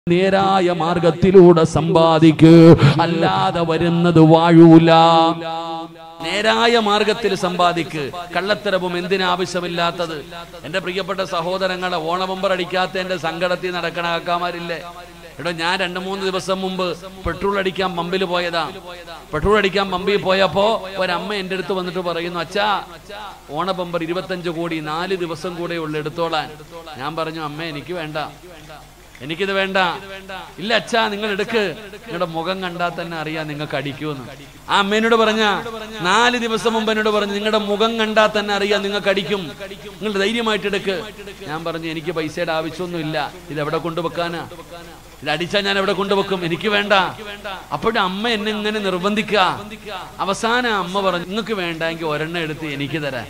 നേരായ മാർഗത്തിലൂടെ സമ്പാദിക്ക് അല്ലാതെ വരുന്നത് വാഴൂല നേരായ മാർഗത്തിൽ സമ്പാദിക്ക് കള്ളത്തരവും എന്തിനാവശ്യമില്ലാത്തത് എന്റെ പ്രിയപ്പെട്ട സഹോദരങ്ങളെ ഓണബമ്പർ അടിക്കാത്ത എന്റെ സങ്കടത്തിൽ നടക്കണ കാക്കാമാരില്ലേ എടോ ഞാൻ രണ്ടു മൂന്ന് ദിവസം മുമ്പ് പെട്രോൾ അടിക്കാൻ പമ്പിൽ പോയതാ പെട്രോൾ അടിക്കാൻ പമ്പിൽ പോയപ്പോ ഒരമ്മ എന്റെ അടുത്ത് വന്നിട്ട് പറയുന്നു അച്ഛാ ഓണ ബമ്പർ ഇരുപത്തഞ്ച് കോടി നാല് ദിവസം കൂടെ ഉള്ളു എടുത്തോളാൻ ഞാൻ പറഞ്ഞു അമ്മ എനിക്ക് വേണ്ട എനിക്കിത് വേണ്ട ഇല്ല അച്ഛാ നിങ്ങൾ എടുക്ക് നിങ്ങളുടെ മുഖം കണ്ടാൽ തന്നെ അറിയാം നിങ്ങൾക്ക് അടിക്കുമെന്ന് ആ അമ്മേനോട് പറഞ്ഞ നാല് ദിവസം മുമ്പ് എന്നോട് പറഞ്ഞു നിങ്ങളുടെ മുഖം കണ്ടാൽ തന്നെ അറിയാം നിങ്ങൾക്ക് അടിക്കും നിങ്ങൾ ധൈര്യമായിട്ട് എടുക്ക് ഞാൻ പറഞ്ഞു എനിക്ക് പൈസയുടെ ആവശ്യമൊന്നുമില്ല ഇത് എവിടെ കൊണ്ടുവെക്കാനാ ഇത് അടിച്ചാൽ ഞാൻ എവിടെ കൊണ്ടുവെക്കും എനിക്ക് വേണ്ട അപ്പോഴും അമ്മ എന്നെ ഇങ്ങനെ നിർബന്ധിക്കുക അവസാനം അമ്മ പറഞ്ഞു നിങ്ങൾക്ക് വേണ്ടെങ്കിൽ ഒരെണ്ണം എടുത്ത് എനിക്ക് തരാം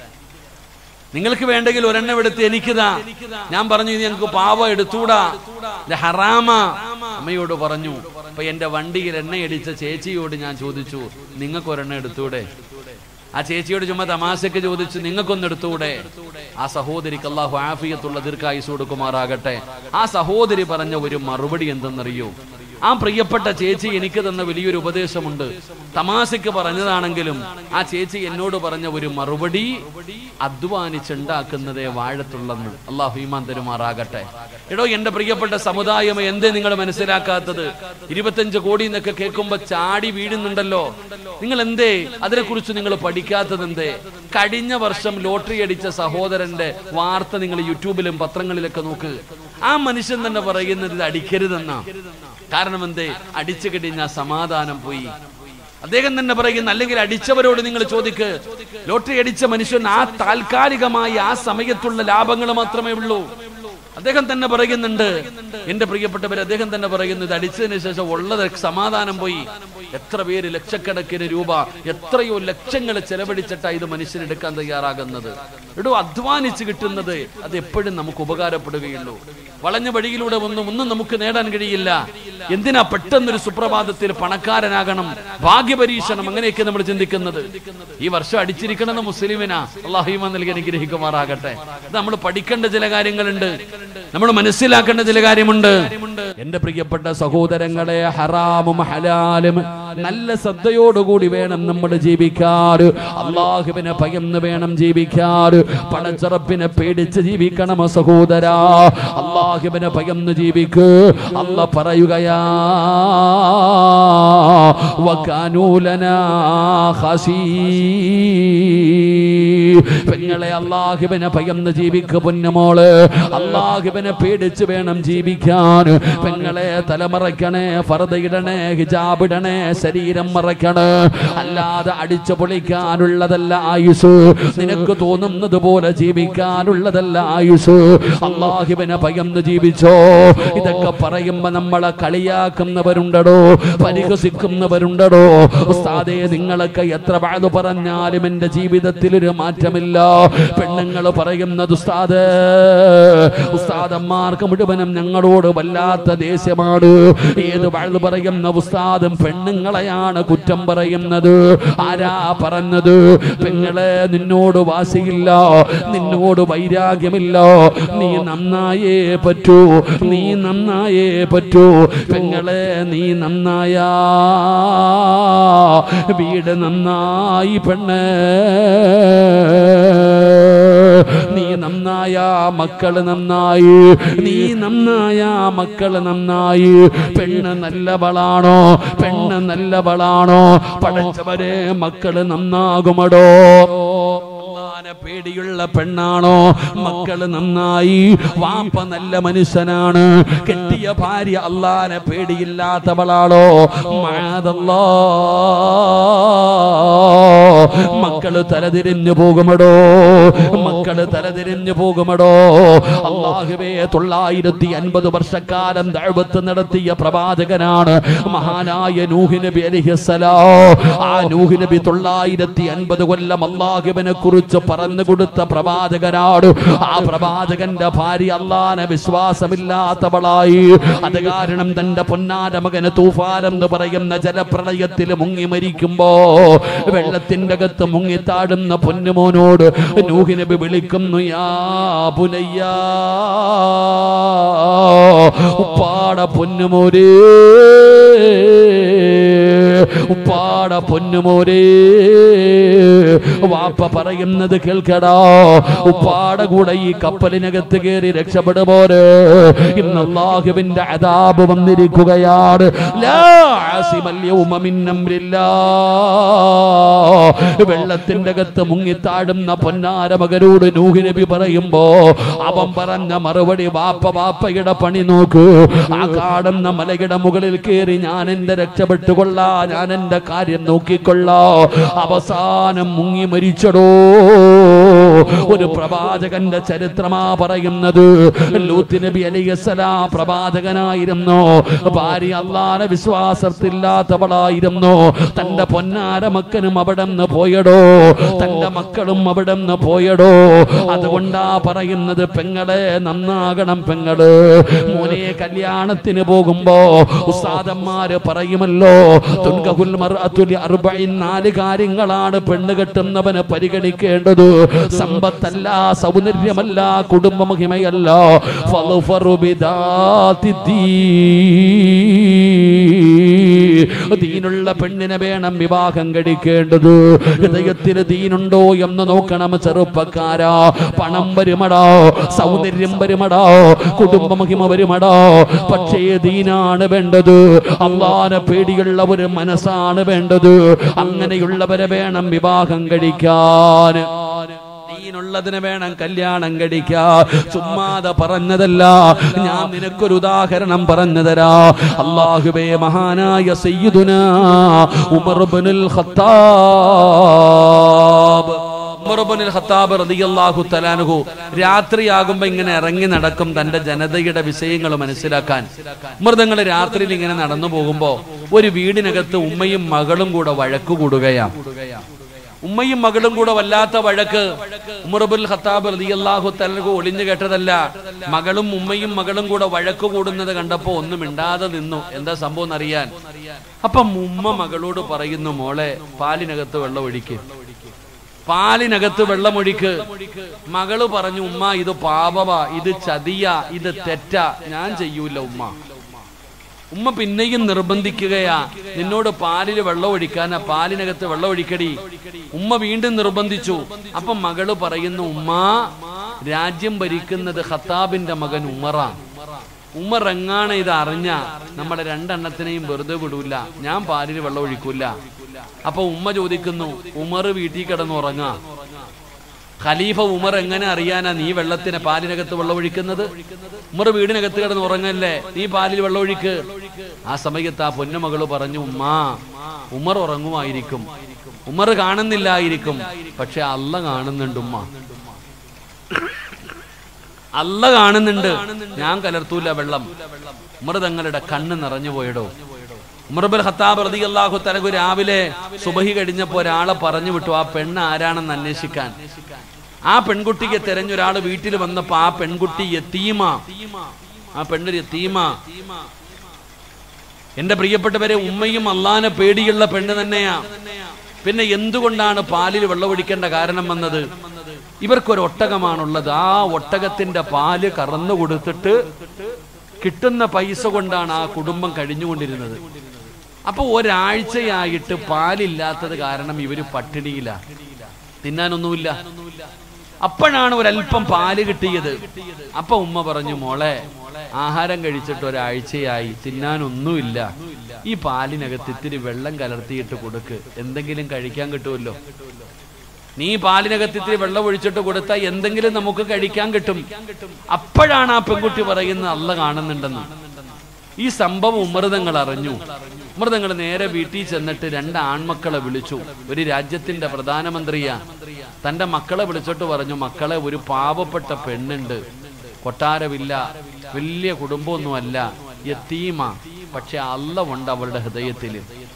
നിങ്ങൾക്ക് വേണ്ടെങ്കിൽ ഒരെണ്ണം എടുത്ത് എനിക്കിതാ ഞാൻ പറഞ്ഞു ഇത് ഞങ്ങൾക്ക് പാവ എടുത്തൂടാ ഇത് ഹറാമ അമ്മയോട് പറഞ്ഞു അപ്പൊ എന്റെ വണ്ടിയിൽ എണ്ണയടിച്ച ചേച്ചിയോട് ഞാൻ ചോദിച്ചു നിങ്ങൾക്ക് ഒരെണ്ണം എടുത്തൂടെ ആ ചേച്ചിയോട് ചുമ്മാ തമാശക്ക് ചോദിച്ചു നിങ്ങൾക്കൊന്ന് എടുത്തൂടെ ആ സഹോദരിക്ക് അള്ളാഹു ആഫിയത്തുള്ള ദീർഘായുസ് കൊടുക്കുമാറാകട്ടെ ആ സഹോദരി പറഞ്ഞ ഒരു മറുപടി എന്തെന്നറിയോ ആ പ്രിയപ്പെട്ട ചേച്ചി എനിക്ക് തന്ന വലിയൊരു ഉപദേശമുണ്ട് തമാശക്ക് പറഞ്ഞതാണെങ്കിലും ആ ചേച്ചി എന്നോട് പറഞ്ഞ ഒരു മറുപടി അധ്വാനിച്ചുണ്ടാക്കുന്നതേ വാഴത്തുള്ളെന്ന് അള്ളാഹു ഈമാൻ തരുമാറാകട്ടെ എടോ എന്റെ പ്രിയപ്പെട്ട സമുദായം എന്തേ നിങ്ങൾ മനസ്സിലാക്കാത്തത് ഇരുപത്തഞ്ച് കോടി എന്നൊക്കെ കേൾക്കുമ്പോ ചാടി വീഴുന്നുണ്ടല്ലോ നിങ്ങൾ എന്തേ അതിനെക്കുറിച്ച് നിങ്ങൾ പഠിക്കാത്തത് എന്തേ കഴിഞ്ഞ വർഷം ലോട്ടറി അടിച്ച സഹോദരന്റെ വാർത്ത നിങ്ങൾ യൂട്യൂബിലും പത്രങ്ങളിലൊക്കെ നോക്ക് ആ മനുഷ്യൻ തന്നെ പറയുന്നത് ഇത് അടിക്കരുതെന്നാ കാരണം എന്തേ അടിച്ചു കഴിഞ്ഞാൽ സമാധാനം പോയി അദ്ദേഹം തന്നെ പറയുന്നു അല്ലെങ്കിൽ അടിച്ചവരോട് നിങ്ങൾ ചോദിക്ക് ലോട്ടറി അടിച്ച മനുഷ്യൻ ആ താൽക്കാലികമായി ആ സമയത്തുള്ള ലാഭങ്ങൾ മാത്രമേ ഉള്ളൂ അദ്ദേഹം തന്നെ പറയുന്നുണ്ട് എന്റെ പ്രിയപ്പെട്ടവർ അദ്ദേഹം തന്നെ പറയുന്നു ഇത് അടിച്ചതിന് ശേഷം ഉള്ളത് സമാധാനം പോയി എത്ര പേര് ലക്ഷക്കണക്കിന് രൂപ എത്രയോ ലക്ഷങ്ങൾ ചെലവഴിച്ചിട്ടാ ഇത് മനുഷ്യനെടുക്കാൻ തയ്യാറാകുന്നത് ഇടോ അധ്വാനിച്ച് കിട്ടുന്നത് അത് എപ്പോഴും നമുക്ക് ഉപകാരപ്പെടുകയുള്ളൂ വളഞ്ഞ വഴിയിലൂടെ ഒന്നും ഒന്നും നമുക്ക് നേടാൻ കഴിയില്ല എന്തിനാ പെട്ടെന്നൊരു സുപ്രഭാതത്തിൽ പണക്കാരനാകണം ഭാഗ്യപരീക്ഷണം അങ്ങനെയൊക്കെ നമ്മൾ ചിന്തിക്കുന്നത് ഈ വർഷം അടിച്ചിരിക്കണമെന്ന് മുസ്ലിമിനാ അള്ളാഹിമ നൽകി അനുഗ്രഹിക്കുമാറാകട്ടെ ഇത് നമ്മൾ പഠിക്കേണ്ട ചില കാര്യങ്ങളുണ്ട് നമ്മൾ മനസ്സിലാക്കേണ്ട ചില കാര്യമുണ്ട് എന്റെ പ്രിയപ്പെട്ട സഹോദരങ്ങളെ ഹറാമും ഹലാലും നല്ല ശ്രദ്ധയോടുകൂടി വേണം നമ്മൾ ജീവിക്കാറ് അള്ളാഹുവിനെ ഭയന്ന് വേണം ജീവിക്കാറ് പണച്ചറപ്പിനെ പേടിച്ച് ജീവിക്കണം സഹോദരാ അള്ളാഹുവിനെ ഭയന്ന് ജീവിക്ക് അല്ല പറയുകയാ വക്കാനൂലനാ ഹസീ പെങ്ങളെ അള്ളാഹുവിനെ ഭയന്ന് ജീവിക്ക് പൊന്നുമോള് അള്ളാഹുവിനെ പേടിച്ച് വേണം ജീവിക്കാൻ പെങ്ങളെ തലമറയ്ക്കണേ ഫറതയിടണേ ഹിജാബിടണേ ശരീരം മറയ്ക്കണേ അല്ലാതെ അടിച്ചു പൊളിക്കാനുള്ളതല്ല ആയുസ് നിനക്ക് തോന്നുന്നത് പോലെ ജീവിക്കാനുള്ളതല്ല ആയുസ് അള്ളാഹുവിനെ ഭയന്ന് ജീവിച്ചോ ഇതൊക്കെ പറയുമ്പോ നമ്മളെ കളിയാക്കുന്നവരുണ്ടടോ പരിഹസിക്കുന്നവരുണ്ടടോ ഉസ്താദേ നിങ്ങളൊക്കെ എത്ര വാഴ് പറഞ്ഞാലും എന്റെ ജീവിതത്തിൽ ഒരു മാറ്റമില്ല പെണ്ണുങ്ങൾ പറയുന്നത് ഉസ്താദ് ഉസ്താദന്മാർക്ക് മുഴുവനും ഞങ്ങളോട് വല്ലാത്ത ദേഷ്യമാണ് ഏത് വാഴ് പറയുന്ന ഉസ്താദും പെണ്ണുങ്ങളെയാണ് കുറ്റം പറയുന്നത് ആരാ പറഞ്ഞത് പെങ്ങളെ നിന്നോട് വാശിയില്ല നിന്നോട് വൈരാഗ്യമില്ല നീ നന്നായേ പറ്റൂ നീ നന്നായേ പറ്റൂ പെങ്ങളെ നീ നന്നായാ വീട് നന്നായി പെണ്ണ് നീ നന്നായ മക്കള് നന്നായി നീ നന്നായ മക്കള് നന്നായി പെണ്ണ് നല്ലവളാണോ പെണ്ണ് നല്ലവളാണോ പഠിച്ചവരെ മക്കള് നന്നാകുമടോ അള്ളാനെ പേടിയുള്ള പെണ്ണാണോ മക്കള് നന്നായി വാപ്പ നല്ല മനുഷ്യനാണ് കെട്ടിയ ഭാര്യ അള്ളാനെ പേടിയില്ലാത്തവളാണോ മാതല്ലോ മക്കള് തലതിരിഞ്ഞു പോകുമടോ മക്കള് തലതിരിഞ്ഞു പോകുമടോ അള്ളാഹുവേ തൊള്ളായിരത്തി അൻപത് വർഷക്കാലം ദഴവത്ത് നടത്തിയ പ്രവാചകനാണ് മഹാനായ നൂഹ് നബി അലിഹസലാ ആ നൂഹ് നബി തൊള്ളായിരത്തി അൻപത് കൊല്ലം അള്ളാഹുവിനെ കുറിച്ച് പറ പറഞ്ഞു കൊടുത്ത പ്രവാചകനാണ് ആ പ്രവാചകന്റെ ഭാര്യ അള്ളാനെ വിശ്വാസമില്ലാത്തവളായി അത് കാരണം തന്റെ പൊന്നാര മകന് തൂഫാൻ എന്ന് പറയുന്ന ജലപ്രളയത്തിൽ മുങ്ങി മരിക്കുമ്പോ വെള്ളത്തിന്റെ അകത്ത് മുങ്ങി താഴുന്ന പൊന്നുമോനോട് നൂഹി നബി വിളിക്കുന്നു യാ പുനയ്യ ഉപ്പാട പൊന്നുമോരേ ഉപ്പാട പൊന്നുമോരേ വാപ്പ പറയുന്നത് കേൾക്കടാ ഉപ്പാട കൂടെ ഈ കപ്പലിനകത്ത് കയറി രക്ഷപ്പെടുപോര് ഇന്ന് അള്ളാഹുവിന്റെ അതാപ് വന്നിരിക്കുകയാണ് ലാ ആസിമൽ യൗമ മിൻ അംരില്ലാ. വെള്ളത്തിന്റെ അകത്ത് മുങ്ങിത്താടുന്ന പൊന്നാര മകനോട് നൂഹി നബി പറയുമ്പോ അവൻ പറഞ്ഞ മറുപടി വാപ്പ വാപ്പയുടെ പണി നോക്കൂ ആ കാണുന്ന മലയുടെ മുകളിൽ കയറി ഞാൻ എന്റെ രക്ഷപ്പെട്ടുകൊള്ളാ ഞാൻ എന്റെ കാര്യം നോക്കിക്കൊള്ളാ അവസാനം മുങ്ങി മരിച്ചടോ ഒരു പ്രവാചകന്റെ ചരിത്രമാ പറയുന്നത് ലൂത്ത് നബി അലൈഹിസ്സലാം പ്രവാചകനായിരുന്നു ഭാര്യ അള്ളാനെ വിശ്വാസത്തില്ലാത്തവളായിരുന്നു തന്റെ പൊന്നാര മക്കനും അവിടെ നിന്ന് പോയടോ തന്റെ മക്കളും അവിടെ നിന്ന് പോയടോ അതുകൊണ്ടാ പറയുന്നത് പെങ്ങളെ നന്നാകണം പെങ്ങള് മോനെ കല്യാണത്തിന് പോകുമ്പോ ഉസ്താദന്മാര് പറയുമല്ലോ തുൻകഹുൽ മർഅത്തുലി അർബഇൻ നാല് കാര്യങ്ങളാണ് പെണ്ണ് കെട്ടുന്നവന് പരിഗണിക്കേണ്ടത് സമ്പത്തല്ല സൗന്ദര്യമല്ല കുടുംബ മഹിമയല്ല ഫളുഫറു ബിദാത്തി ദീൻ. ദീനുള്ള പെണ്ണിനെ വേണം വിവാഹം കഴിക്കേണ്ടത് ഹൃദയത്തിൽ ദീനുണ്ടോ എന്ന് നോക്കണം ചെറുപ്പക്കാരാ പണം വരുമടോ സൗന്ദര്യം വരുമടോ കുടുംബ മഹിമ വരുമടോ പക്ഷേ ദീനാണ് വേണ്ടത് അള്ളാനെ പേടിയുള്ള ഒരു മനസ്സാണ് വേണ്ടത് അങ്ങനെയുള്ളവരെ വേണം വിവാഹം കഴിക്കാൻ ദീനുള്ളതിനെ വേണം കല്യാണം കഴിക്കാ ചുമ്മാതെ പറഞ്ഞതല്ല ഞാൻ നിനക്കൊരു ഉദാഹരണം പറഞ്ഞു തരാ അള്ളാഹുബേ മഹാനായ സയ്യിദുന Umar ibnul Khattab Umar ibnul Khattab റളിയല്ലാഹു തആലാഹു രാത്രിയാകുമ്പോ ഇങ്ങനെ ഇറങ്ങി നടക്കും തന്റെ ജനതയുടെ വിഷയങ്ങൾ മനസ്സിലാക്കാൻ മൃതങ്ങൾ രാത്രിയിൽ ഇങ്ങനെ നടന്നു പോകുമ്പോ ഒരു വീടിനകത്ത് ഉമ്മയും മകളും കൂടെ വഴക്കു കൂടുകയാണ് ഉമ്മയും മകളും കൂടെ വല്ലാത്ത വഴക്ക് ഉമർബുൽ ഖത്താബ് റളിയല്ലാഹു തആല ഒളിഞ്ഞു കേട്ടതല്ല മകളും ഉമ്മയും മകളും കൂടെ വഴക്ക് കൂടുന്നത് കണ്ടപ്പോ ഒന്നും മിണ്ടാതെ നിന്നു എന്താ സംഭവം എന്നറിയാൻ അപ്പം ഉമ്മ മകളോട് പറയുന്നു മോളെ പാലിനകത്ത് വെള്ളം ഒഴിക്ക് പാലിനകത്ത് വെള്ളമൊഴിക്ക് മകള് പറഞ്ഞു ഉമ്മ ഇത് പാപവാ ഇത് ചതിയ ഇത് തെറ്റാ ഞാൻ ചെയ്യൂല ഉമ്മ ഉമ്മ പിന്നെയും നിർബന്ധിക്കുകയാ നിന്നോട് പാലിൽ വെള്ളം ഒഴിക്കാനാ പാലിനകത്ത് വെള്ളം ഒഴിക്കടി ഉമ്മ വീണ്ടും നിർബന്ധിച്ചു അപ്പൊ മകള് പറയുന്നു ഉമ്മ രാജ്യം ഭരിക്കുന്നത് ഖത്താബിന്റെ മകൻ ഉമറാ ഉമർ എങ്ങാണ് ഇത് അറിഞ്ഞ നമ്മുടെ രണ്ടെണ്ണത്തിനെയും വെറുതെ വിടൂല ഞാൻ പാലിൽ വെള്ളം ഒഴിക്കൂല അപ്പൊ ഉമ്മ ചോദിക്കുന്നു ഉമർ വീട്ടിൽ കിടന്ന് ഉറങ്ങാ ഖലീഫ ഉമർ എങ്ങനെ അറിയാനാ നീ വെള്ളത്തിന് പാലിനകത്ത് വെള്ളം ഒഴിക്കുന്നത് ഉമർ വീടിനകത്ത് കിടന്ന് ഉറങ്ങല്ലേ നീ പാലിൽ വെള്ളം ഒഴിക്ക് ആ സമയത്ത് ആ പൊന്നുമകള് പറഞ്ഞു ഉമ്മാ ഉമർ ഉറങ്ങുമായിരിക്കും ഉമർ കാണുന്നില്ലായിരിക്കും പക്ഷെ അല്ല കാണുന്നുണ്ട് ഉമ്മ അല്ല കാണുന്നുണ്ട് ഞാൻ കലർത്തൂല വെള്ളം ഉമർ തങ്ങളുടെ കണ്ണ് നിറഞ്ഞു പോയടോ ഉമർബുൽ ഖത്താബ് റളിയല്ലാഹു തലകു രാവിലെ സുബഹി കഴിഞ്ഞപ്പോ ഒരാളെ പറഞ്ഞു വിട്ടു ആ പെണ്ണ് ആരാണെന്ന് അന്വേഷിക്കാൻ ആ പെൺകുട്ടിക്ക് തെരഞ്ഞൊരാൾ വീട്ടിൽ വന്നപ്പോ ആ പെൺകുട്ടി യത്തീമ ആ പെണ്ണൊരു യത്തീമ എന്റെ പ്രിയപ്പെട്ടവരെ ഉമ്മയും അള്ളാനെ പേടിയുള്ള പെണ്ണ് തന്നെയാ പിന്നെ എന്തുകൊണ്ടാണ് പാലിൽ വെള്ളമൊഴിക്കേണ്ട കാരണം വന്നത് ഇവർക്കൊരു ഒട്ടകമാണുള്ളത് ആ ഒട്ടകത്തിന്റെ പാല് കറന്നു കൊടുത്തിട്ട് കിട്ടുന്ന പൈസ കൊണ്ടാണ് ആ കുടുംബം കഴിഞ്ഞുകൊണ്ടിരുന്നത് അപ്പൊ ഒരാഴ്ചയായിട്ട് പാലില്ലാത്തത് കാരണം ഇവര് പട്ടിണിയില്ല തിന്നാനൊന്നുമില്ല അപ്പോഴാണ് ഒരല്പം പാല് കിട്ടിയത് അപ്പൊ ഉമ്മ പറഞ്ഞു മോളെ ആഹാരം കഴിച്ചിട്ട് ഒരാഴ്ചയായി തിന്നാനൊന്നുമില്ല ഈ പാലിനകത്ത് ഇത്തിരി വെള്ളം കലർത്തിയിട്ട് കൊടുക്ക് എന്തെങ്കിലും കഴിക്കാൻ കിട്ടുമല്ലോ നീ പാലിനകത്ത് ഇത്തിരി വെള്ളം ഒഴിച്ചിട്ട് കൊടുത്താൽ എന്തെങ്കിലും നമുക്ക് കഴിക്കാൻ കിട്ടും അപ്പോഴാണ് ആ പെൺകുട്ടി പറയുന്നത് അല്ല കാണുന്നുണ്ടെന്ന് ഈ സംഭവം ഉമൃതങ്ങൾ അറിഞ്ഞു ഉമൃതങ്ങൾ നേരെ വീട്ടിൽ ചെന്നിട്ട് രണ്ട് ആൺമക്കളെ വിളിച്ചു ഒരു രാജ്യത്തിന്റെ പ്രധാനമന്ത്രിയാ തന്റെ മക്കളെ വിളിച്ചിട്ട് പറഞ്ഞു മക്കളെ ഒരു പാവപ്പെട്ട പെണ്ണുണ്ട് കൊട്ടാരമില്ല വലിയ കുടുംബമൊന്നുമല്ല യത്തീമ പക്ഷെ അല്ല ഉണ്ട് അവളുടെ ഹൃദയത്തിൽ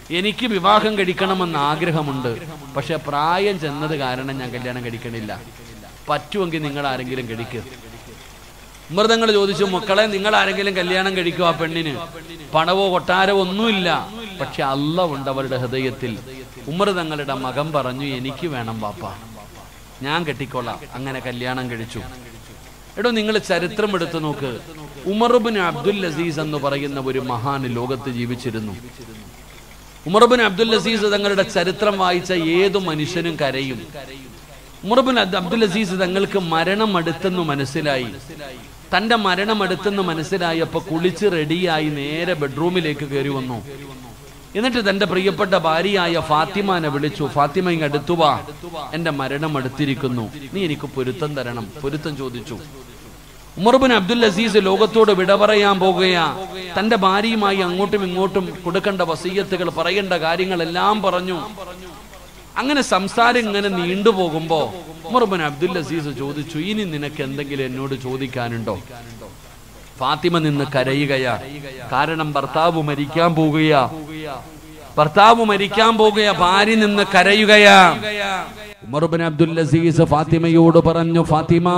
എനിക്ക് വിവാഹം കഴിക്കണമെന്ന് ആഗ്രഹമുണ്ട് പക്ഷെ പ്രായം ചെന്നത് കാരണം ഞാൻ കല്യാണം കഴിക്കണില്ല പറ്റുമെങ്കിൽ നിങ്ങൾ ആരെങ്കിലും കഴിക്കുക മൃതങ്ങൾ ചോദിച്ചു മക്കളെ നിങ്ങൾ ആരെങ്കിലും കല്യാണം കഴിക്കും ആ പെണ്ണിന് പണവോ കൊട്ടാരവോ ഒന്നുമില്ല പക്ഷെ അല്ല ഉണ്ട് അവരുടെ ഹൃദയത്തിൽ ഉമർ തങ്ങളുടെ മകൻ പറഞ്ഞു എനിക്ക് വേണം പാപ്പ ഞാൻ കെട്ടിക്കൊള്ളാം അങ്ങനെ കല്യാണം കഴിച്ചു എടോ നിങ്ങൾ ചരിത്രം എടുത്തു നോക്ക് ഉമർബിൻ അബ്ദുൽ അസീസ് എന്ന് പറയുന്ന ഒരു മഹാൻ ലോകത്ത് ജീവിച്ചിരുന്നു ഉമർബിൻ അബ്ദുൽ അസീസ് തങ്ങളുടെ ചരിത്രം വായിച്ച ഏതു മനുഷ്യനും കരയും ഉമർബിൻ അബ്ദുൽ അസീസ് തങ്ങൾക്ക് മരണം അടുത്തെന്ന് മനസ്സിലായി തന്റെ മരണം അടുത്തെന്ന് മനസ്സിലായപ്പോ കുളിച്ച് റെഡിയായി നേരെ ബെഡ്റൂമിലേക്ക് കയറി വന്നു എന്നിട്ട് തന്റെ പ്രിയപ്പെട്ട ഭാര്യയായ ഫാത്തിമാനെ വിളിച്ചു ഫാത്തിമ ഇങ്ങ് അടുത്തു വാ എന്റെ മരണം അടുത്തിരിക്കുന്നു നീ എനിക്ക് പൊരുത്തം തരണം പൊരുത്തം ചോദിച്ചു ഉമർബിൻ അബ്ദുൽ അസീസ് ലോകത്തോട് വിട പറയാൻ പോകുകയാ തന്റെ ഭാര്യയുമായി അങ്ങോട്ടും ഇങ്ങോട്ടും കൊടുക്കേണ്ട വസീയത്തുകൾ പറയേണ്ട കാര്യങ്ങളെല്ലാം പറഞ്ഞു അങ്ങനെ സംസാരം ഇങ്ങനെ നീണ്ടുപോകുമ്പോ ഉമർബിൻ അബ്ദുൽ അസീസ് ചോദിച്ചു ഇനി നിനക്ക് എന്തെങ്കിലും എന്നോട് ചോദിക്കാനുണ്ടോ ഫാത്തിമ നിന്ന് കരയുകയാ കാരണം ഭർത്താവ് മരിക്കാൻ പോകുകയാ ഭർത്താവ് മരിക്കാൻ പോകുകയാ ഭാര്യ നിന്ന് കരയുകയാ ഉമർബിൻ അബ്ദുൽ അസീസ് ഫാത്തിമയോട് പറഞ്ഞു ഫാത്തിമ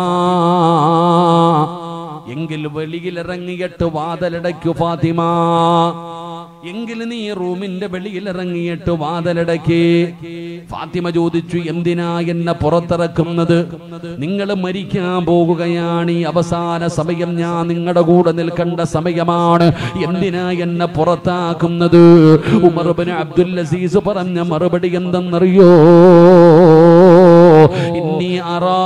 എങ്കിൽ വെളിയിലിറങ്ങിയിട്ട് വാതലടയ്ക്കു ഫാത്തിമ എങ്കിൽ നീ റൂമിന്റെ വെളിയിൽ ഇറങ്ങിയിട്ട് വാതലടക്കി ഫാത്തിമ ചോദിച്ചു എന്തിനാ എന്നെ പുറത്തിറക്കുന്നത് നിങ്ങൾ മരിക്കാൻ പോകുകയാണ് ഈ അവസാന സമയം ഞാൻ നിങ്ങളുടെ കൂടെ നിൽക്കേണ്ട സമയമാണ് എന്തിനാ എന്നെ പുറത്താക്കുന്നത് ഉമർബിൻ അബ്ദുൽ അസീസ് പറഞ്ഞ മറുപടി എന്തെന്നറിയോ ഇന്നി അറാ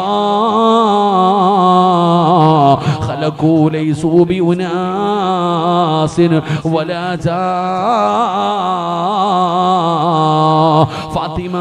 خلقوا ليسوا بأناس ولا ഫാത്തിമ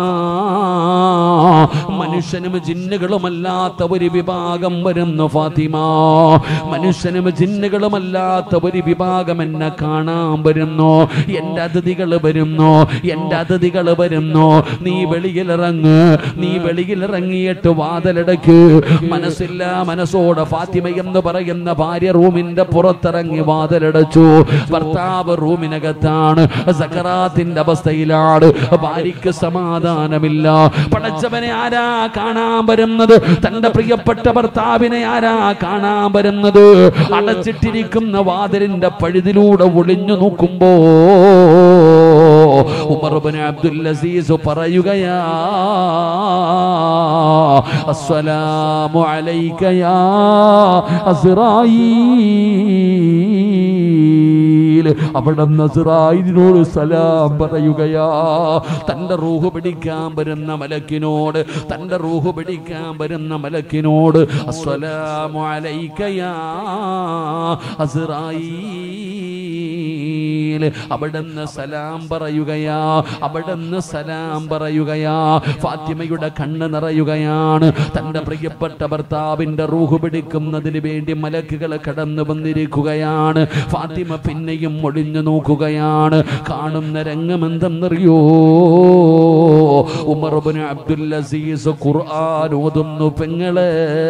മനുഷ്യനും ജിന്നുകളുമല്ലാത്ത ഒരു വിഭാഗം വരുന്നു ഫാത്തിമ മനുഷ്യനും ജിന്നുകളുമല്ലാത്ത ഒരു വിഭാഗം എന്നെ കാണാൻ വരുന്നു എന്റെ അതിഥികൾ വരുന്നു എന്റെ അതിഥികൾ വരുന്നു നീ വെളിയിലിറങ്ങ് നീ വെളിയിലിറങ്ങിയിട്ട് വാതിലടക്ക് മനസ്സില്ല മനസ്സോടെ ഫാത്തിമ എന്ന് പറയുന്ന ഭാര്യ റൂമിന്റെ പുറത്തിറങ്ങി വാതിലടച്ചു ഭർത്താവ് റൂമിനകത്താണ് സക്കറാത്തിന്റെ അവസ്ഥയിലാണ് ഭാര്യയ്ക്ക് സമാധാനമില്ല പടച്ചവനെ ആരാ കാണാൻ വരുന്നത് തന്റെ പ്രിയപ്പെട്ട ഭർത്താവിനെ ആരാ കാണാൻ വരുന്നത് അടച്ചിട്ടിരിക്കുന്ന വാതിലിന്റെ പഴുതിലൂടെ ഒളിഞ്ഞു നോക്കുമ്പോ ഉമർബിൻ അബ്ദുൽ അസീസ് പറയുകയാ അസ്സലാമു അലൈക യാ അസ്റായീൽ അവിടെ നസ്രായിനോട് സലാം പറയുകയാ തന്റെ റൂഹ് പിടിക്കാൻ വരുന്ന മലക്കിനോട് തന്റെ റൂഹ് പിടിക്കാൻ വരുന്ന മലക്കിനോട് അസ്സലാമു അലൈക യാ അസ്റായീൽ അവിടുന്ന് സലാം പറയുകയാ അവിടുന്ന് സലാം പറയുകയാ ഫാത്തിമയുടെ കണ്ണ് നിറയുകയാണ് തന്റെ പ്രിയപ്പെട്ട ഭർത്താവിന്റെ റൂഹ് പിടിക്കുന്നതിന് വേണ്ടി മലക്കുകൾ കടന്നു വന്നിരിക്കുകയാണ് ഫാത്തിമ പിന്നെയും ഒളിഞ്ഞു നോക്കുകയാണ് കാണുന്ന രംഗം എന്തെന്നറിയോ ഉമർബിൻ അബ്ദുൽ അസീസ് ഖുർആൻ ഓതുന്നു പെങ്ങളെ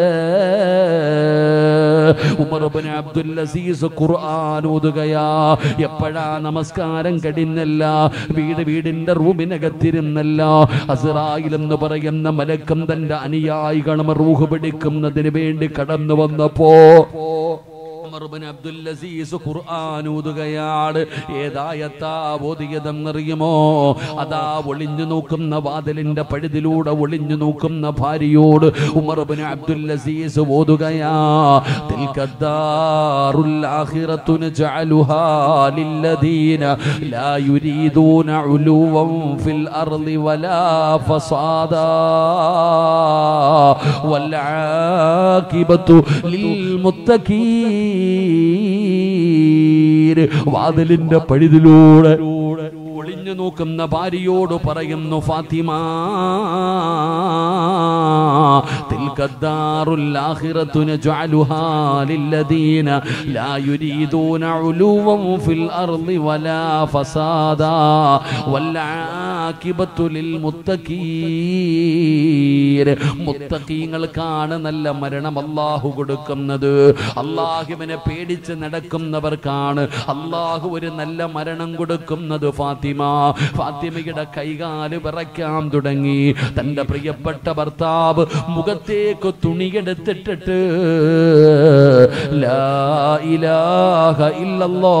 ഉമർബിൻ അബ്ദുൽ അസീസ് ഖുർആൻ ഓതുകയാ എപ്പോഴാ നമസ്കാരം കടിഞ്ഞല്ല വീട് വീടിന്റെ റൂമിനകത്തിരുന്നല്ല അസ്രായിൽ എന്ന് പറയുന്ന മലക്കം തന്റെ അനുയായികളും റൂഹ് പിടിക്കുന്നതിന് വേണ്ടി കടന്നു വന്നപ്പോ ഉമർബിൻ അബ്ദുൽ അസീസ് ഖുർആൻ ഊതുകയാണ് ഏതായത്താ ഓതിയതെന്നറിയുമോ അതാ ഒളിഞ്ഞു നോക്കുന്ന വാതിലിന്റെ പഴുതിലൂടെ ഒളിഞ്ഞു നോക്കുന്ന ഭാര്യയോട് ഉമർബിൻ അബ്ദുൽ അസീസ് ഓതുകയാ തിൽക്കദ്ദാറുൽ ആഖിറത്തു നജഅലുഹാ ലില്ലദീന ലാ യുരീദൂന ഉലുവൻ ഫിൽ അർളി വലാ ഫസാദാ والعاقبة للمتقين വാതിലിന്റെ പഴുതിലൂടെ ഒളിഞ്ഞു നോക്കുന്ന ഭാര്യയോട് പറയുന്നു ഫാത്തിമ തിൽക്കദ്ദാറുൽ ആഖിറത്തു നജഅലുഹാ ലില്ലദീന ലാ യുരീദൂന ഉലുവൻ ഫിൽ അർളി വലാ ഫസാദാ വൽ ആഖിബത്തു ലിൽ മുത്തഖീൻ മുത്തക്കീങ്ങൾക്കാണ് നല്ല മരണം അള്ളാഹു കൊടുക്കുന്നത് അള്ളാഹുവിനെ പേടിച്ച് നടക്കുന്നവർക്കാണ് അള്ളാഹു ഒരു നല്ല മരണം കൊടുക്കുന്നത് ഫാത്തിമ ഫാത്തിമയുടെ കൈകാല് വിറയ്ക്കാൻ തുടങ്ങി തന്റെ പ്രിയപ്പെട്ട ഭർത്താവ് മുഖത്തേക്ക് തുണിയെടുത്തിട്ടിട്ട് ലാ ഇലാഹ ഇല്ലല്ലാ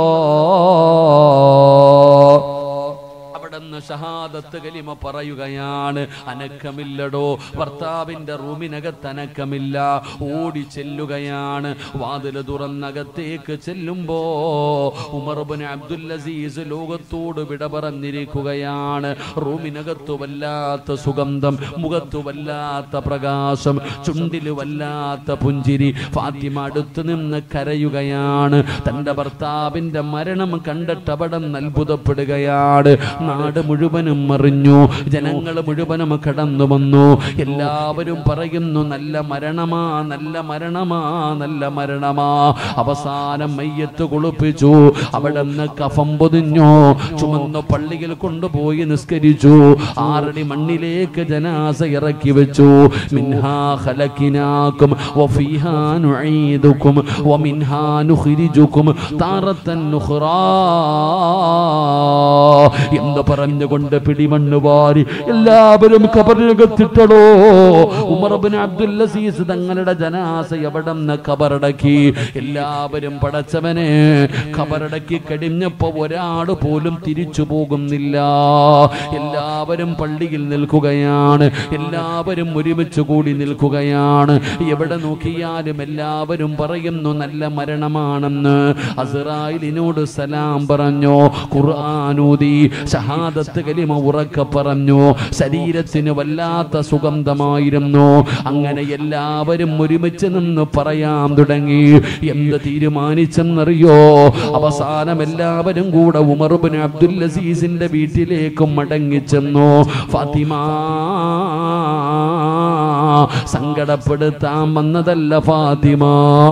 അവിടുന്ന് ഷഹാദത്ത് കലിമ പറയുകയാണ് അനക്കമില്ലടോ ഭർത്താവിന്റെ റൂമിനകത്ത് അനക്കമില്ല ഓടി ചെല്ലുകയാണ് വാതില് തുറന്നകത്തേക്ക് ചെല്ലുമ്പോ ഉമർബിൻ അബ്ദുൽ അസീസ് ലോകത്തോട് വിട പറഞ്ഞിരിക്കുകയാണ് റൂമിനകത്തു വല്ലാത്ത സുഗന്ധം മുഖത്തു വല്ലാത്ത പ്രകാശം ചുണ്ടില് വല്ലാത്ത പുഞ്ചിരി ഫാത്തിമ അടുത്തു നിന്ന് കരയുകയാണ് തന്റെ ഭർത്താവിന്റെ മരണം കണ്ടിട്ട് അവിടെ അത്ഭുതപ്പെടുകയാണ് നാട് മുഴുവനും അറിഞ്ഞു ജനങ്ങൾ മുഴുവനും കടന്നു വന്നു എല്ലാവരും പറയുന്നു നല്ല മരണമാ നല്ല മരണമാ നല്ല മരണമാ അവസാനം മയ്യത്ത് കുളിപ്പിച്ചു അവിടെ നിന്ന് കഫം പൊതിഞ്ഞു ചുമന്ന പള്ളിയിൽ കൊണ്ടുപോയി നിസ്കരിച്ചു ആറടി മണ്ണിലേക്ക് ജനാസ ഇറക്കി വെച്ചു മിൻഹാ ഖലഖിനാകും വഫീഹാ നുഈദുകും വമിൻഹാ നുഖ്രിജുകും താറത്തൻ നുഖ്റാ എന്ന് പറഞ്ഞുകൊണ്ട് പിടിമണ്ണ് വാരി എല്ലാവരും കബറിനകത്തിട്ടടോ ഉമർബിൻ അബ്ദുൽ അസീസ് തങ്ങളുടെ ജനാസ എവിടെ നിന്ന് കബറടക്കി എല്ലാവരും പടച്ചവനെ കബറടക്കി കഴിഞ്ഞപ്പോ ഒരാൾ പോലും തിരിച്ചു പോകുന്നില്ല എല്ലാവരും പള്ളിയിൽ നിൽക്കുകയാണ് എല്ലാവരും ഒരുമിച്ച് കൂടി നിൽക്കുകയാണ് എവിടെ നോക്കിയാലും എല്ലാവരും പറയുന്നു നല്ല മരണമാണെന്ന് അസറായിലിനോട് സലാം പറഞ്ഞു ഖുർആാനൂതി ഷഹാദത്ത് കലിമ ഉറക്ക പറഞ്ഞു ശരീരത്തിന് വല്ലാത്ത സുഗന്ധമായിരുന്നു അങ്ങനെ എല്ലാവരും ഒരുമിച്ച് നിന്ന് പറയാൻ തുടങ്ങി എന്ത് തീരുമാനിച്ചെന്നറിയോ അവസാനം എല്ലാവരും കൂടെ ഉമർബിൻ അബ്ദുൽ അസീസിന്റെ വീട്ടിലേക്ക് മടങ്ങിച്ചെന്നു ഫാത്തിമ സങ്കടപ്പെടുത്താൻ വന്നതല്ല ഫാത്തിമ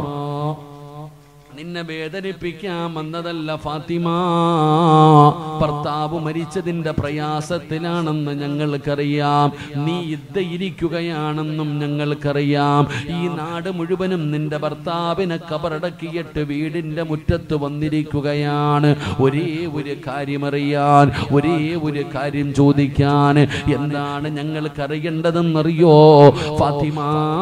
നിന്നെ വേദനിപ്പിക്കാൻ വന്നതല്ല ഫാത്തിമ ഭർത്താവ് മരിച്ചതിന്റെ പ്രയാസത്തിലാണെന്ന് ഞങ്ങൾക്കറിയാം നീ ഇരിക്കുകയാണെന്നും ഞങ്ങൾക്കറിയാം ഈ നാട് മുഴുവനും നിന്റെ ഭർത്താവിനെ കബറടക്കിയിട്ട് വീടിന്റെ മുറ്റത്ത് വന്നിരിക്കുകയാണ് ഒരേ ഒരു കാര്യമറിയാൻ ഒരേ ഒരു കാര്യം ചോദിക്കാൻ എന്താണ് ഞങ്ങൾക്കറിയേണ്ടതെന്നറിയോ ഫാത്തിമ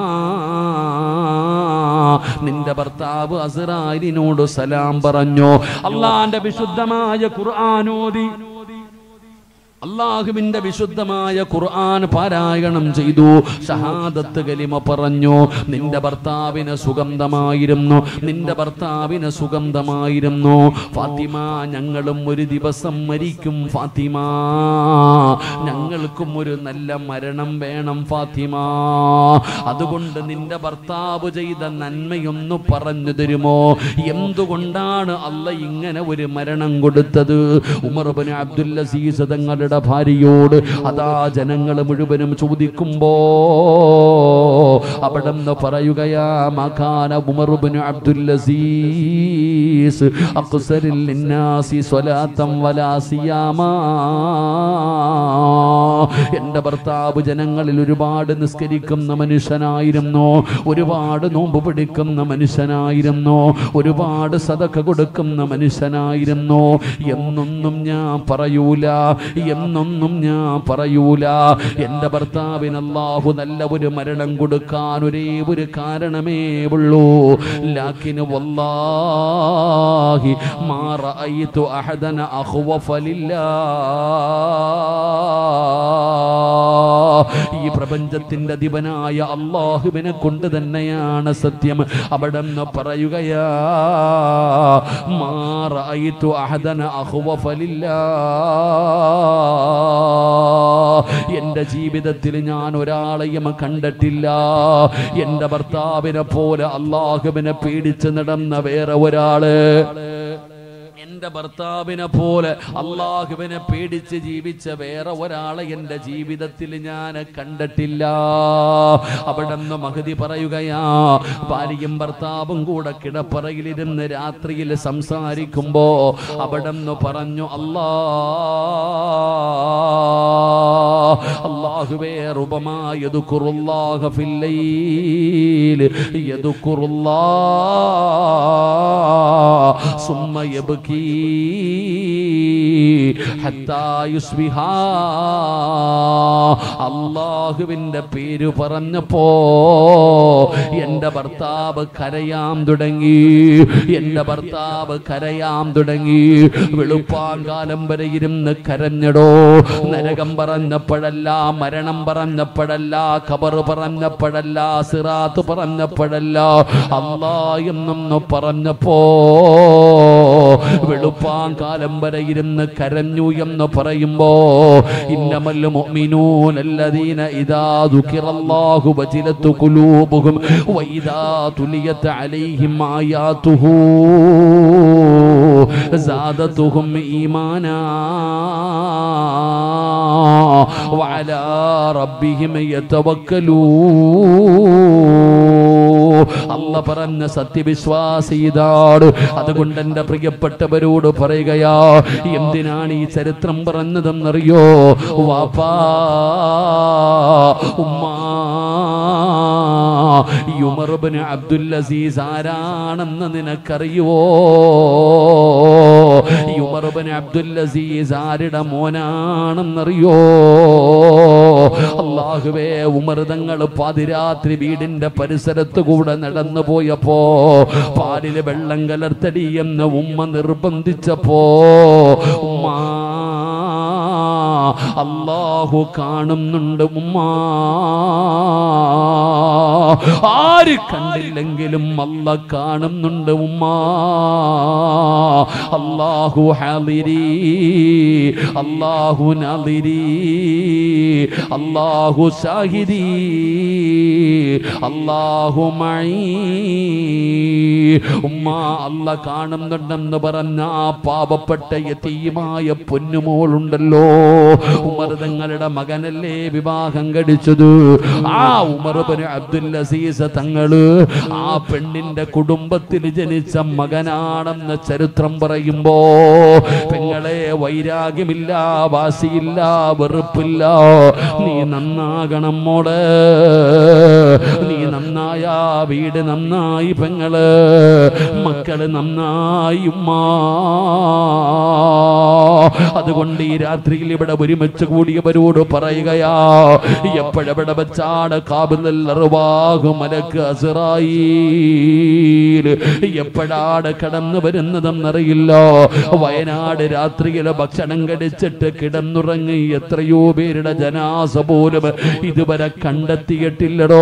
നിന്റെ ഭർത്താവ് അസറായിലിനോട് സലാം പറഞ്ഞു അള്ളാന്റെ വിശുദ്ധമായ ഖുർആാനോദി അള്ളാഹുവിന്റെ വിശുദ്ധമായ ഖുർആൻ പാരായണം ചെയ്തു ഷഹാദത്ത് കലിമ പറഞ്ഞു നിന്റെ ഭർത്താവിന് സുഗന്ധമായിരുന്നു നിന്റെ ഭർത്താവിന് സുഗന്ധമായിരുന്നു ഫാത്തിമ ഞങ്ങളും ഒരു ദിവസം മരിക്കും ഫാത്തിമ ഞങ്ങൾക്കും ഒരു നല്ല മരണം വേണം ഫാത്തിമ അതുകൊണ്ട് നിന്റെ ഭർത്താവ് ചെയ്ത നന്മയൊന്നു പറഞ്ഞു തരുമോ എന്തുകൊണ്ടാണ് അല്ല ഇങ്ങനെ ഒരു മരണം കൊടുത്തത് ഉമർബിൻ അബ്ദുൽ അസീസ് തങ്ങളുടെ ഭാര്യയോട് അതാ ജനങ്ങൾ മുഴുവനും ചോദിക്കുമ്പോ അവിടെ നിന്ന് പറയുകയാ മകാന ഉമർബിൻ അബ്ദുൽ അസീസ് അക്സരിൽ ലിന്നാസി സ്വലാത്തം വലാ സിയാമാ എന്റെ ഭർത്താവ് ജനങ്ങളിൽ ഒരുപാട് നിസ്കരിക്കുന്ന മനുഷ്യനായിരുന്നു ഒരുപാട് നോമ്പ് പിടിക്കുന്ന മനുഷ്യനായിരുന്നു ഒരുപാട് സതക്ക കൊടുക്കുന്ന മനുഷ്യനായിരുന്നു എന്നൊന്നും ഞാൻ പറയൂല എന്നൊന്നും ഞാൻ പറയൂല എന്റെ ഭർത്താവിന് അല്ലാഹു നല്ല ഒരു മരണം കൊടുക്കാൻ ഒരേ ഒരു കാരണമേ ഉള്ളൂ ലാക്കിന് വല്ലാഹി മാ റഅയ്തു അഹദന അഖ്വഫ ലില്ലാഹ് ഈ പ്രപഞ്ചത്തിന്റെ അധിപനായ അള്ളാഹുവിനെ കൊണ്ട് തന്നെയാണ് സത്യം അവിടെ നിന്ന് പറയുകയാ മാറായിത്തു അഹദന അഹുവഫലില്ല എന്റെ ജീവിതത്തിൽ ഞാൻ ഒരാളെയും കണ്ടിട്ടില്ല എന്റെ ഭർത്താവിനെ പോലെ അള്ളാഹുവിനെ പേടിച്ച് നടന്ന വേറെ ഒരാള് എന്റെ ഭർത്താവിനെ പോലെ അള്ളാഹുവിനെ പേടിച്ച് ജീവിച്ച വേറെ ഒരാളെ എന്റെ ജീവിതത്തിൽ ഞാൻ കണ്ടിട്ടില്ല അവിടെ നിന്ന് മഹതി പറയുകയാ ഭാര്യയും ഭർത്താവും കൂടെ കിടപ്പറയിലിരുന്ന് രാത്രിയിൽ സംസാരിക്കുമ്പോ അവിടെ നിന്ന് പറഞ്ഞു അല്ലാ അല്ലാഹുവേ റുബമാ യദ്കുറുല്ലാഹ ഫിൽ ലൈൽ യദ്കുറുല്ലാഹ സുമ്മ യബ്കീ ഹത്താ യുസ്ബിഹാ അള്ളാഹുവിന്റെ പേര് പറഞ്ഞപ്പോ എന്റെ ഭർത്താവ് കരയാൻ തുടങ്ങി എന്റെ ഭർത്താവ് കരയാൻ തുടങ്ങി വെളുപ്പാങ്കാലം വരെ ഇരുന്ന് കരഞ്ഞടോ നരകം പറഞ്ഞപ്പോഴല്ല മരണം പറഞ്ഞപ്പോഴല്ല ഖബർ പറഞ്ഞപ്പോഴല്ല സിറാത്ത് പറഞ്ഞപ്പോഴല്ല അല്ലാ എന്നൊന്ന് പറഞ്ഞപ്പോ വെളുപ്പാങ്കാലം വരെ ഇരുന്ന് കരഞ്ഞു എന്ന് പറയുമ്പോ ഇന്നമൽ മുഅ്മിനൂന الذين إذا ذكر الله وجلت قلوبهم وإذا تليت عليهم آياته زادتهم إيمانا وعلى ربهم يتوكلون അല്ല പറഞ്ഞ സത്യവിശ്വാസി ഇതാണ് അതുകൊണ്ട് എന്റെ പ്രിയപ്പെട്ടവരോട് പറയുകയാ എന്തിനാണ് ഈ ചരിത്രം പറഞ്ഞതെന്നറിയോ വാപ്പാ ഉമ്മാ യുമർബിന് അബ്ദുൽ അസീസ് ആരാണെന്ന് നിനക്കറിയുവോ യുമർബിന് അബ്ദുൽ അസീസ് ആരുടെ മോനാണെന്നറിയോ അള്ളാഹുവേ ഉമർതങ്ങൾ പാതിരാത്രി വീടിന്റെ പരിസരത്ത് കൂടെ നടന്നു പോയപ്പോ പാലില് വെള്ളം കലർത്തടി എന്ന് ഉമ്മ നിർബന്ധിച്ചപ്പോ ഉമ്മ അള്ളാഹു കാണുന്നുണ്ട് ഉമ്മ ആര് കണ്ടില്ലെങ്കിലും അല്ല കാണുന്നുണ്ട് ഉമ്മ അള്ളാഹു ഹാലിരി അള്ളാഹു നാലിരി അള്ളാഹു ഷാഹിദി അള്ളാഹു മഴ ഉമ്മ അല്ല കാണുന്നുണ്ടെന്ന് പറഞ്ഞ ആ പാപപ്പെട്ട യതീമായ പൊന്നുമോളുണ്ടല്ലോ ഉമർ തങ്ങളുടെ മകനല്ലേ വിവാഹം കഴിച്ചത് ആ ഉമർബന് അബ്ദുൽ അസീസ് തങ്ങള് ആ പെണ്ണിന്റെ കുടുംബത്തിൽ ജനിച്ച മകനാണെന്ന് ചരിത്രം പറയുമ്പോ പെങ്ങളെ വൈരാഗ്യമില്ല വാശിയില്ല വെറുപ്പില്ല നീ നന്നാകണം മോള് നീ നന്നായ വീട് നന്നായി പെങ്ങള് മക്കള് നന്നായി ഉമ്മ അതുകൊണ്ട് ഈ രാത്രിയിൽ ഇവിടെ ഒരുമിച്ച് കൂടിയവരോട് പറയുകയാ എപ്പോഴെവിടെ വെച്ചാണ് കാബിലറുവാഹു മലക്ക് അസറായി എപ്പോഴാണ് കടന്നു വരുന്നതെന്നറിയില്ല വയനാട് രാത്രിയിൽ ഭക്ഷണം കഴിച്ചിട്ട് കിടന്നുറങ്ങി എത്രയോ പേരുടെ ജനാസ പോലും ഇതുവരെ കണ്ടെത്തിയിട്ടില്ലടോ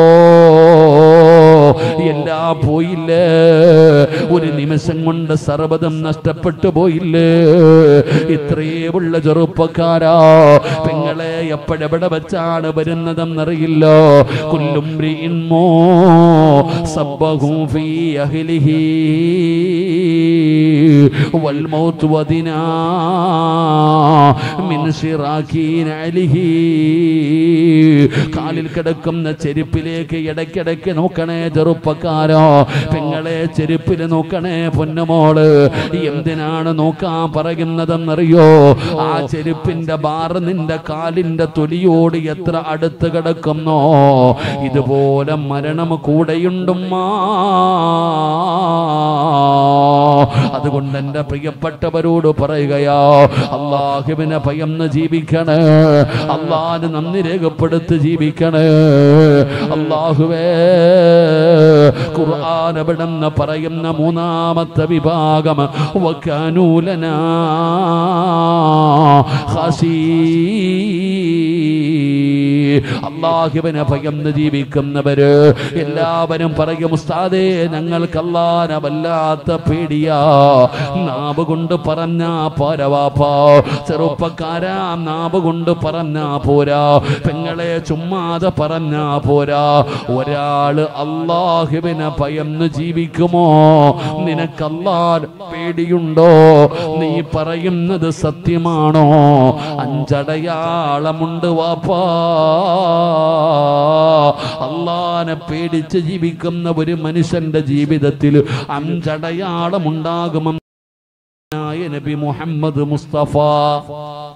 എല്ലാം പോയില്ലേ ഒരു നിമിഷം കൊണ്ട് സർവ്വതം നഷ്ടപ്പെട്ടു പോയില്ലേ ഇത്രയുമുള്ള ചെറുപ്പക്കാരാ പെങ്ങളെ എപ്പോഴെവിടെ വെച്ചാണ് വരുന്നതെന്നറിയില്ല കുല്ലും മോ സബ്ബഹു ഫീ അഹ്ലിഹി والموت ودنا من شراكين عليه കാലിൽ കിടക്കുന്ന ചെരുപ്പിലേക്ക് ഇടയ്ക്കിടയ്ക്ക് നോക്കണേ ചെറുപ്പക്കാരോ പെങ്ങളെ ചെരുപ്പിൽ നോക്കണേ പൊന്നുമോള് എന്തിനാണ് നോക്കാൻ പറയുന്നതെന്നറിയോ ആ ചെരുപ്പിന്റെ ബാറ് നിന്റെ കാലിന്റെ തൊലിയോട് എത്ര അടുത്ത് കിടക്കുന്നോ ഇതുപോലെ മരണം കൂടെയുണ്ടുമ്മാ അതുകൊണ്ട് എന്റെ പ്രിയപ്പെട്ടവരോട് പറയുകയോ അള്ളാഹുവിനെ ഭയന്ന് ജീവിക്കണേ അള്ളാഹിന് നന്ദി രേഖപ്പെടുത്തി ജീവിക്കണേ അള്ളാഹുവേ ഖുർആൻ എവിടെന്ന് പറയുന്ന മൂന്നാമത്തെ വിഭാഗം വക്കാനൂലന അള്ളാഹുവിനെ ഭയന്ന് ജീവിക്കുന്നവര് എല്ലാവരും പറയും ഉസ്താദേ ഞങ്ങൾക്ക് അള്ളാനെ വല്ലാത്ത പേടിയാ നാവ് കൊണ്ട് പറഞ്ഞാ പോരവാപ്പാ ചെറുപ്പക്കാരാ നാവ് കൊണ്ട് പറഞ്ഞാ പോരാ പെങ്ങളെ ചുമ്മാതെ പറഞ്ഞാ പോരാ ഒരാള് അള്ളാഹുവിനെ ഭയന്ന് ജീവിക്കുമോ നിനക്കല്ലാൻ പേടിയുണ്ടോ നീ പറയുന്നത് സത്യമാണോ അഞ്ചടയാളമുണ്ട് വാപ്പാ അള്ളാനെ പേടിച്ച് ജീവിക്കുന്ന ഒരു മനുഷ്യന്റെ ജീവിതത്തിൽ അഞ്ചടയാളമുണ്ടാകുമെന്ന് നബി മുഹമ്മദ് മുസ്തഫ